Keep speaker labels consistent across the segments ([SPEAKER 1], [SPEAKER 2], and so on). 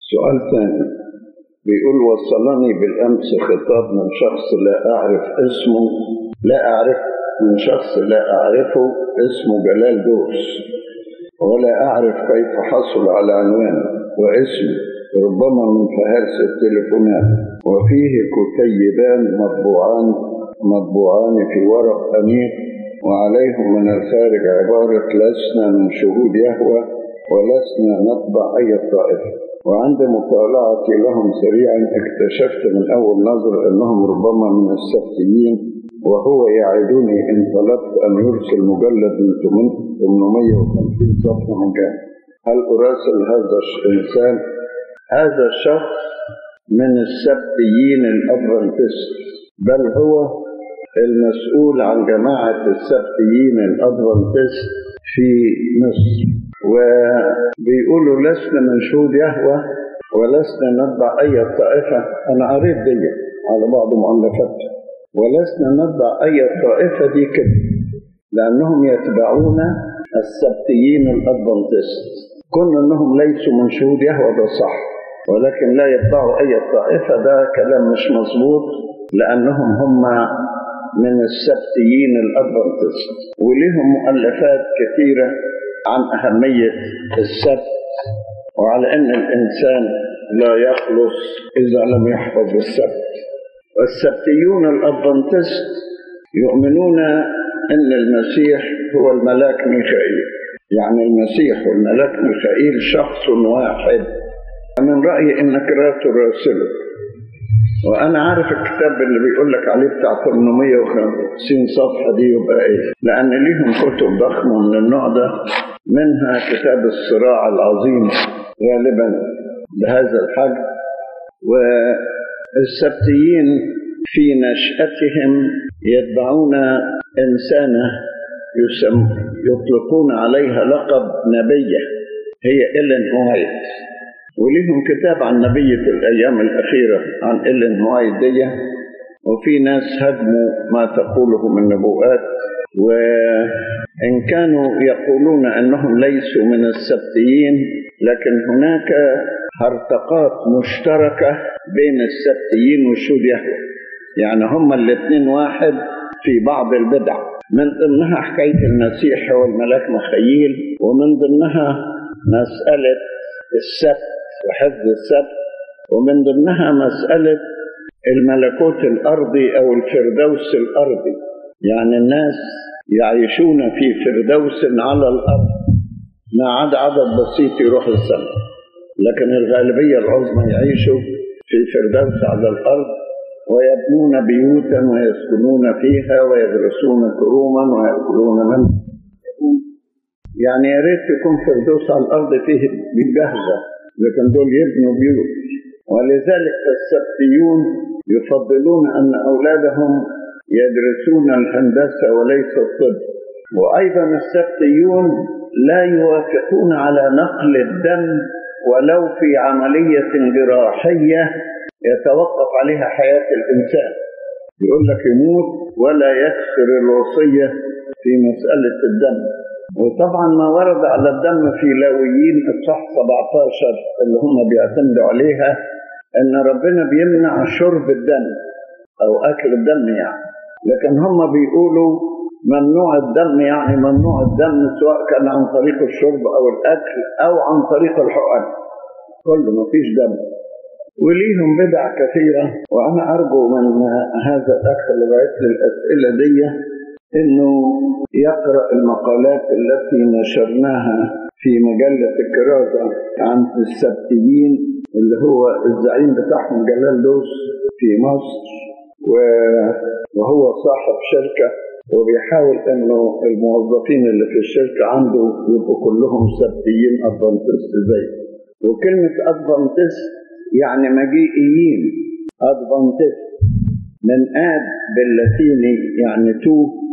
[SPEAKER 1] سؤال ثاني بيقول وصلني بالأمس خطاب من شخص لا أعرف اسمه لا أعرف من شخص لا أعرفه اسمه جلال دوس ولا أعرف كيف حصل على عنوانه واسمه ربما من فهرس التليفونات وفيه كتيبان مطبوعان مطبوعان في ورق أنيق وعليهم من الخارج عبارة لسنا من شهود يهوى ولسنا نطبع أي طائفة وعند مطالعتي لهم سريعا اكتشفت من أول نظر أنهم ربما من السبتيين وهو يعدني إن طلبت أن يرسل مجلد من 850 صفحة من جهة هل أراسل هذا الإنسان؟ هذا الشخص من السبتيين الأدفنتست بل هو المسؤول عن جماعة السبتيين الأدفنتست في مصر وبيقولوا لسنا من شهود يهوى ولسنا نتبع أي طائفة أنا قريت دي على بعض مؤلفاتها ولسنا نتبع أي طائفة دي كده لأنهم يتبعون السبتيين الأدفنتست كون أنهم ليسوا من شهود يهوى ده صح ولكن لا يتبعوا أي طائفة ده كلام مش مظبوط لأنهم هم من السبتيين الأدفنتست ولهم مؤلفات كثيرة عن أهمية السبت وعلى أن الإنسان لا يخلص إذا لم يحفظ السبت والسبتيون الأدفنتست يؤمنون أن المسيح هو الملاك ميخائيل يعني المسيح والملاك ميخائيل شخص واحد من رأيي إنك لا تراسله وأنا عارف الكتاب اللي بيقول لك عليه بتاع 850 صفحة دي يبقى إيه لأن ليهم كتب ضخمة من النوع ده منها كتاب الصراع العظيم غالبا بهذا الحجم والسبتيين في نشأتهم يتبعون إنسانة يسم يطلقون عليها لقب نبية هي إلين هوايت وليهم كتاب عن نبية الأيام الأخيرة عن إلين هوايت دي وفي ناس هدموا ما تقوله من نبوءات وإن كانوا يقولون أنهم ليسوا من السبتيين لكن هناك هرطقات مشتركة بين السبتيين وشهود يهوه يعني هما الاثنين واحد في بعض البدع من ضمنها حكاية المسيح والملاك مخيل ومن ضمنها مسألة السبت وحفظ السبت ومن ضمنها مسألة الملكوت الأرضي أو الفردوس الأرضي يعني الناس يعيشون في فردوس على الأرض ما عدا عدد بسيط يروح السماء لكن الغالبية العظمى يعيشوا في فردوس على الأرض ويبنون بيوتا ويسكنون فيها ويغرسون كروما ويأكلون من يعني يا ريت يكون فردوس على الأرض فيه بالجهزة لكن دول يبنوا بيوت ولذلك السبتيون يفضلون أن أولادهم يدرسون الهندسة وليس الطب وأيضا السبتيون لا يوافقون على نقل الدم ولو في عملية جراحية يتوقف عليها حياة الإنسان يقول لك يموت ولا يكسر الوصية في مسألة الدم وطبعا ما ورد على الدم في لاويين الصح 17 اللي هم بيعتمدوا عليها ان ربنا بيمنع شرب الدم او اكل الدم يعني لكن هم بيقولوا ممنوع الدم يعني ممنوع الدم سواء كان عن طريق الشرب او الاكل او عن طريق الحقن كله ما فيش دم وليهم بدع كثيرة وأنا أرجو من هذا الأخ اللي بعت لي الأسئلة دي إنه يقرأ المقالات التي نشرناها في مجلة الكرازة عن السبتيين اللي هو الزعيم بتاعهم جلال دوس في مصر وهو صاحب شركة وبيحاول انه الموظفين اللي في الشركة عنده يبقوا كلهم سبتيين ادفانتست زي وكلمة ادفانتست يعني مجيئيين ادفانتست من اد باللاتيني يعني تو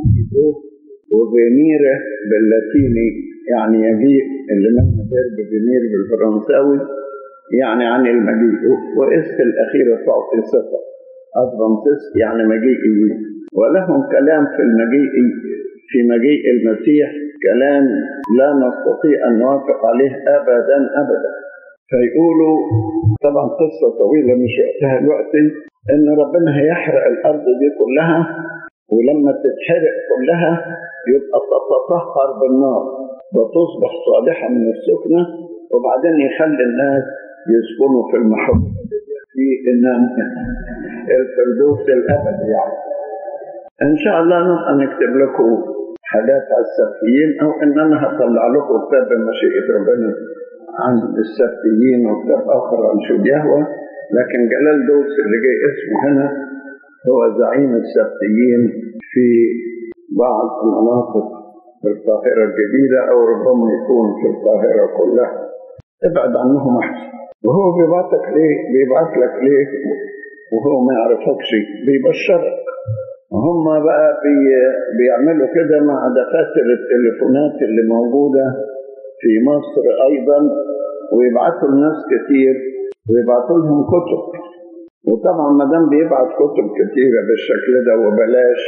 [SPEAKER 1] وفينيره باللاتيني يعني يجيء اللي منه فيرب فينير بالفرنساوي يعني عن المجيء واسم الأخيرة تعطي صفة أدفانتست يعني مجيئيين ولهم كلام في المجيء في مجيء المسيح كلام لا نستطيع أن نوافق عليه أبدا أبدا فيقولوا طبعا قصة طويلة مش وقتها دلوقتي إن ربنا هيحرق الأرض دي كلها ولما تتحرق كلها يبقى تتطهر بالنار وتصبح صالحة من السكنة وبعدين يخلي الناس يسكنوا في المحب في إنهم الفردوس الأبدي يعني إن شاء الله نبقى نكتب لكم حاجات على السبتيين أو إن أنا هطلع لكم كتاب بمشيئة ربنا عن السبتيين وكتاب آخر عن شو يهوى لكن جلال دوس اللي جاي اسمه هنا هو زعيم السبتيين في بعض المناطق في القاهرة الجديدة أو ربما يكون في القاهرة كلها ابعد عنهم أحسن وهو بيبعتك ليه بيبعت لك ليه وهو ما يعرفكش بيبشرك هم بقى بي بيعملوا كده مع دفاتر التليفونات اللي موجودة في مصر أيضا ويبعتوا الناس كتير ويبعتوا لهم كتب وطبعا ما دام بيبعت كتب كتيرة بالشكل ده وبلاش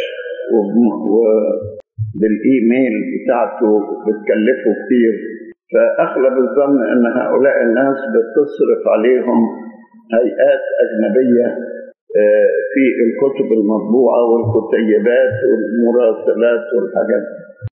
[SPEAKER 1] وبالايميل بتاعته بتكلفه كتير فأغلب الظن أن هؤلاء الناس بتصرف عليهم هيئات أجنبية في الكتب المطبوعة والكتيبات والمراسلات والحاجات